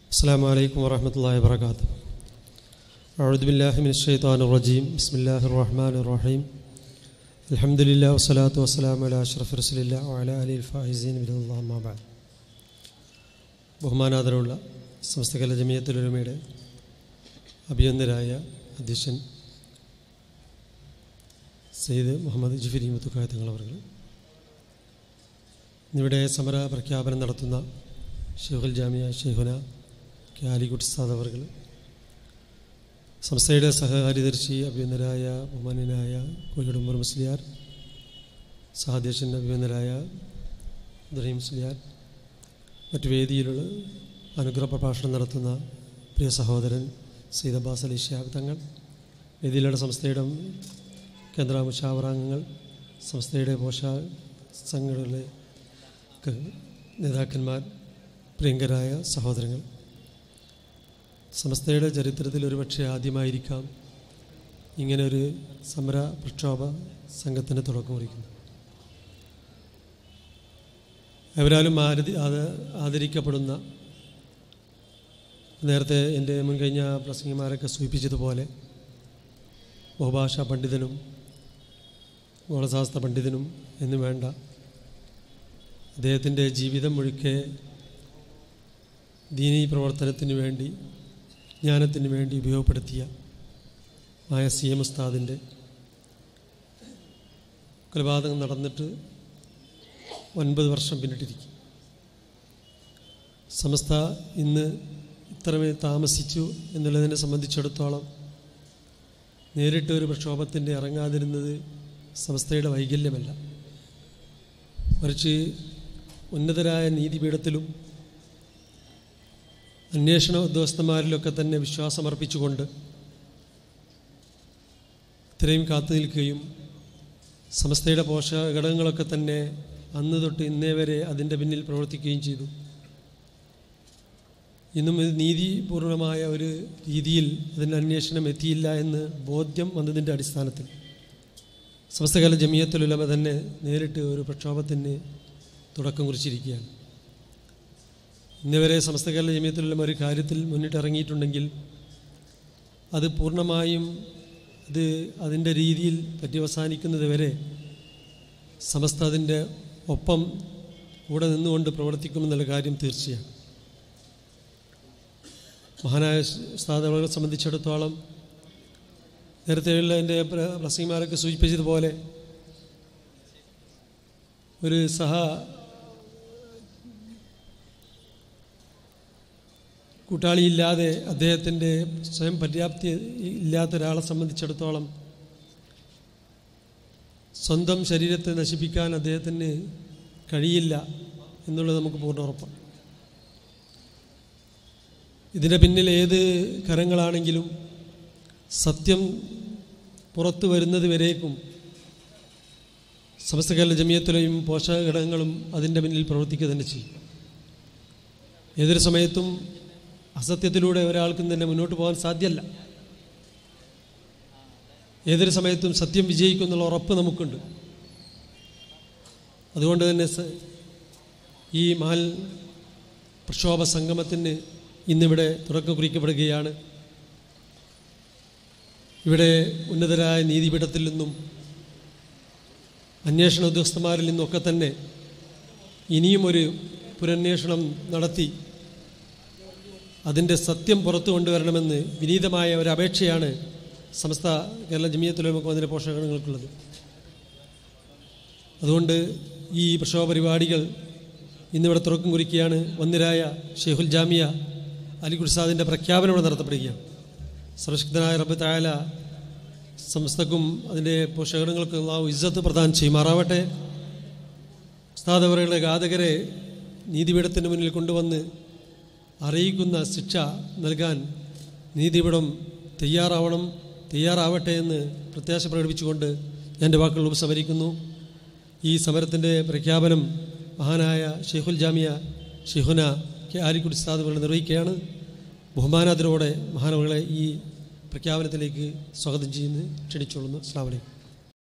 السلام عليكم ورحمة الله وبركاته أعوذ بالله من الشيطان الرجيم بسم الله الرحمن الرحيم الحمد لله والصلاة والسلام على أشرف رسول الله وعلى آله الفائزين بإذن الله ما بعد ബഹുമാനാദരവുള്ള സമസ്തകല ജമിയത്തുലമയുടെ അഭിയന്തരായ അധ്യക്ഷൻ സെയ്ദ് മുഹമ്മദ് ജിഫിരി മുത്തുക്കായ തങ്ങളവർ ഇവിടെ സമര പ്രഖ്യാപനം നടത്തുന്ന ഷെയ്ഖുൽ ജാമിയ ഷെയ്ഖുന കെ ആലിക്കുട്ടി സാദ് അവർ സംസ്ഥയുടെ സഹകാര്യദർശി അഭിനന്ദരായ ബഹുമാന്യനായ കോഴിക്കോട് ഉമ്മർ മുസ്ലിയാർ സഹാധ്യക്ഷൻ അഭിനന്ദരായ ദറീം മുസ്ലിയാർ മറ്റു വേദിയിലുള്ള അനുഗ്രഹ പ്രഭാഷണം നടത്തുന്ന പ്രിയ സഹോദരൻ സീദ് അബ്ബാസ് അലി ഷിഹാബ് തങ്ങൾ വേദിയിലുള്ള സംസ്ഥയുടെ കേന്ദ്ര മുഷാവറാംഗങ്ങൾ സംസ്ഥയുടെ പോഷക സംഘടനകളിലെ നേതാക്കന്മാർ പ്രിയങ്കരായ സഹോദരങ്ങൾ സമസ്തയുടെ ചരിത്രത്തിൽ ഒരുപക്ഷെ ആദ്യമായിരിക്കാം ഇങ്ങനെ ഒരു സമര പ്രക്ഷോഭ സംഘത്തിന് തുടക്കം കുറിക്കുന്നു എവരാലും ആരതി ആദരിക്കപ്പെടുന്ന നേരത്തെ എൻ്റെ മുൻകഴിഞ്ഞ പ്രസംഗിമാരൊക്കെ സൂചിപ്പിച്ചതുപോലെ ബഹുഭാഷാ പണ്ഡിതനും ഗോളശാസ്ത്ര പണ്ഡിതനും എന്നു വേണ്ട അദ്ദേഹത്തിൻ്റെ ജീവിതം മുഴുക്കെ ദീനീ പ്രവർത്തനത്തിന് വേണ്ടി ജ്ഞാനത്തിന് വേണ്ടി ഉപയോഗപ്പെടുത്തിയ മായ സി എം ഉസ്താദിൻ്റെ കൊലപാതകം നടന്നിട്ട് ഒൻപത് വർഷം പിന്നിട്ടിരിക്കും സമസ്ത ഇന്ന് ഇത്രമേ താമസിച്ചു എന്നുള്ളതിനെ സംബന്ധിച്ചിടത്തോളം നേരിട്ട് ഒരു പ്രക്ഷോഭത്തിൻ്റെ ഇറങ്ങാതിരുന്നത് സംസ്ഥയുടെ വൈകല്യമല്ല മറിച്ച് ഉന്നതരായ നീതിപീഠത്തിലും അന്വേഷണ ഉദ്യോഗസ്ഥന്മാരിലൊക്കെ തന്നെ വിശ്വാസമർപ്പിച്ചുകൊണ്ട് ഇത്രയും കാത്തു നിൽക്കുകയും സമസ്തയുടെ പോഷക ഘടകങ്ങളൊക്കെ തന്നെ അന്ന് തൊട്ട് ഇന്നേ വരെ അതിൻ്റെ പിന്നിൽ പ്രവർത്തിക്കുകയും ചെയ്തു ഇന്നും ഇത് നീതിപൂർണമായ ഒരു രീതിയിൽ അതിൻ്റെ അന്വേഷണം എത്തിയില്ല എന്ന് ബോധ്യം വന്നതിൻ്റെ അടിസ്ഥാനത്തിൽ സമസ്തകാല ജമിയത്തുലുലമ തന്നെ നേരിട്ട് ഒരു പ്രക്ഷോഭത്തിന് തുടക്കം കുറിച്ചിരിക്കുകയാണ് ഇന്നുവരെ സമസ്തകാല ജമിയത്തുലുലമ ഒരു കാര്യത്തിൽ മുന്നിട്ടിറങ്ങിയിട്ടുണ്ടെങ്കിൽ അത് പൂർണ്ണമായും അത് അതിൻ്റെ രീതിയിൽ പര്യവസാനിക്കുന്നത് വരെ സമസ്ത അതിൻ്റെ ഒപ്പം കൂടെ നിന്നുകൊണ്ട് പ്രവർത്തിക്കുമെന്നുള്ള കാര്യം തീർച്ചയാണ് മഹാനായ സ്ഥാപനങ്ങളെ സംബന്ധിച്ചിടത്തോളം നേരത്തെയുള്ള എൻ്റെ പ്രസംഗമാരൊക്കെ സൂചിപ്പിച്ചതുപോലെ ഒരു സഹ കൂട്ടാളിയില്ലാതെ അദ്ദേഹത്തിൻ്റെ സ്വയം പര്യാപ്തി ഇല്ലാത്ത ഒരാളെ സംബന്ധിച്ചിടത്തോളം സ്വന്തം ശരീരത്തെ നശിപ്പിക്കാൻ അദ്ദേഹത്തിന് കഴിയില്ല എന്നുള്ളത് നമുക്ക് പൂർണ്ണ ഉറപ്പാണ് ഇതിൻ്റെ പിന്നിൽ ഏത് കരങ്ങളാണെങ്കിലും സത്യം പുറത്തു വരുന്നത് വരേക്കും സമസ്തകാല ജമിയത്തുലയും പോഷക ഘടകങ്ങളും അതിൻ്റെ പിന്നിൽ പ്രവർത്തിക്കുക തന്നെ ചെയ്യും ഏതൊരു സമയത്തും അസത്യത്തിലൂടെ ഒരാൾക്കും തന്നെ മുന്നോട്ട് പോകാൻ സാധ്യമല്ല ഏതൊരു സമയത്തും സത്യം വിജയിക്കും എന്നുള്ള ഉറപ്പ് നമുക്കുണ്ട് അതുകൊണ്ട് തന്നെ ഈ മഹൽ പ്രക്ഷോഭ സംഗമത്തിന് ഇന്നിവിടെ തുടക്കം കുറിക്കപ്പെടുകയാണ് ഇവിടെ ഉന്നതരായ നീതിപീഠത്തിൽ നിന്നും അന്വേഷണ ഉദ്യോഗസ്ഥന്മാരിൽ നിന്നൊക്കെ തന്നെ ഇനിയും ഒരു പുനരന്വേഷണം നടത്തി അതിൻ്റെ സത്യം പുറത്തു കൊണ്ടുവരണമെന്ന് വിനീതമായ ഒരു അപേക്ഷയാണ് സംസ്ഥ കേരള ജമിയത്തുലമക്ക് അതിൻ്റെ പോഷകങ്ങൾക്കുള്ളത് അതുകൊണ്ട് ഈ പ്രക്ഷോഭ പരിപാടികൾ ഇന്നിവിടെ തുറക്കം കുറിക്കുകയാണ് വന്നിരായ ഷെയ്ഖുൽ ജാമിയ അലി കുർസാദിൻ്റെ പ്രഖ്യാപനം ഇവിടെ നടത്തപ്പെടുകയാണ് സർവശക്തനായ റബ്ബ് തായാല സംസ്ഥക്കും അതിൻ്റെ പോഷകങ്ങൾക്ക് അള്ളാഹു ഇജ്ജത്ത് പ്രദാനം ചെയ്യുമാറാവട്ടെ ഉസ്താദ് അവരുടെ ഘാതകരെ നീതിപീഠത്തിന് മുന്നിൽ കൊണ്ടുവന്ന് അറിയിക്കുന്ന ശിക്ഷ നൽകാൻ നീതിപീഠം തയ്യാറാവണം തയ്യാറാവട്ടെ എന്ന് പ്രത്യാശ പ്രകടിപ്പിച്ചുകൊണ്ട് എൻ്റെ വാക്കുകൾ ഉപസമരിക്കുന്നു ഈ സമരത്തിൻ്റെ പ്രഖ്യാപനം മഹാനായ ഷെയ്ഖുൽ ജാമിയ ഷെയ്ഖുന കെ ആലിക്കുടി ഉസ്താദുകൾ നിർവഹിക്കുകയാണ് ബഹുമാനാദരോടെ മഹാനവകളെ ഈ പ്രഖ്യാപനത്തിലേക്ക് സ്വാഗതം ചെയ്യുന്നു ക്ഷണിച്ചോളുന്നു അസ്ലാം വലൈക്കും